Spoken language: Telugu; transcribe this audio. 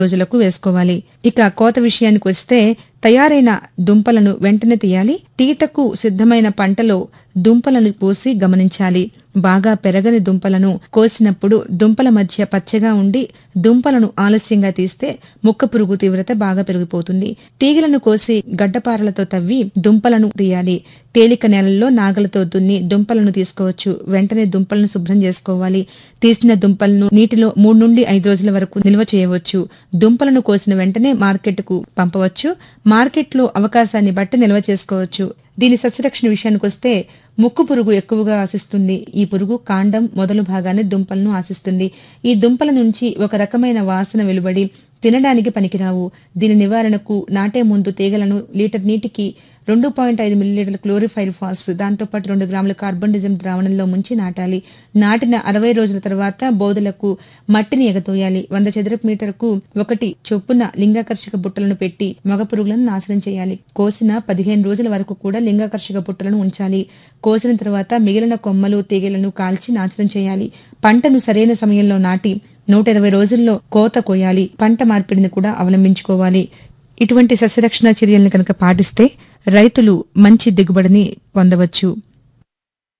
రోజులకు వేసుకోవాలి ఇక కోత విషయానికి వస్తే తయారైన దుంపలను వెంటనే తీయాలి తీటకు సిద్ధమైన పంటలో దుంపలను పోసి గమనించాలి బాగా పెరగని దుంపలను కోసినప్పుడు దుంపల మధ్య పచ్చగా ఉండి దుంపలను ఆలస్యంగా తీస్తే ముక్క పురుగు తీవ్రత బాగా పెరిగిపోతుంది తీగలను కోసి గడ్డపారలతో తవ్వి దుంపలను తీయాలి తేలిక నేలల్లో నాగలతో దున్ని దుంపలను తీసుకోవచ్చు వెంటనే దుంపలను శుభ్రం చేసుకోవాలి తీసిన దుంపలను నీటిలో మూడు నుండి ఐదు రోజుల వరకు నిల్వ చేయవచ్చు దుంపలను కోసిన వెంటనే మార్కెట్కు పంపవచ్చు మార్కెట్లో అవకాశాన్ని బట్టి నిల్వ చేసుకోవచ్చు దీని సస్యరక్షణ విషయానికి వస్తే ముక్కు పురుగు ఎక్కువగా ఆశిస్తుంది ఈ పురుగు కాండం మొదలు భాగాన్ని దుంపలను ఆశిస్తుంది ఈ దుంపల నుంచి ఒక రకమైన వాసన వెలువడి తినడానికి పనికిరావు దీని నివారణకు నాటే ముందు తీగలను లీటర్ నీటికి రెండు పాయింట్ ఐదు మిల్లీలీటర్ల క్లోరిఫైల్ ఫాస్ దాంతోపాటు రెండు గ్రాముల కార్బన్ డిజం ద్రావణంలో ముంచి నాటాలి నాటిన అరవై రోజుల తర్వాత బోధలకు మట్టిని ఎగతోయాలి వంద చదరపు మీటర్కు ఒకటి చొప్పున లింగాకర్షక బుట్టలను పెట్టి మగ పురుగులను నాశనం చేయాలి కోసిన పదిహేను రోజుల వరకు కూడా లింగాకర్షక బుట్టలను ఉంచాలి కోసిన తర్వాత మిగిలిన కొమ్మలు తీగలను కాల్చి నాశనం చేయాలి పంటను సరైన సమయంలో నాటి నూట ఇరవై రోజుల్లో కోత కోయాలి పంట మార్పిడిని కూడా అవలంబించుకోవాలి ఇటువంటి సస్యరక్షణ చర్యలను కనుక పాటిస్తే రైతులు మంచి దిగుబడిని పొందవచ్చు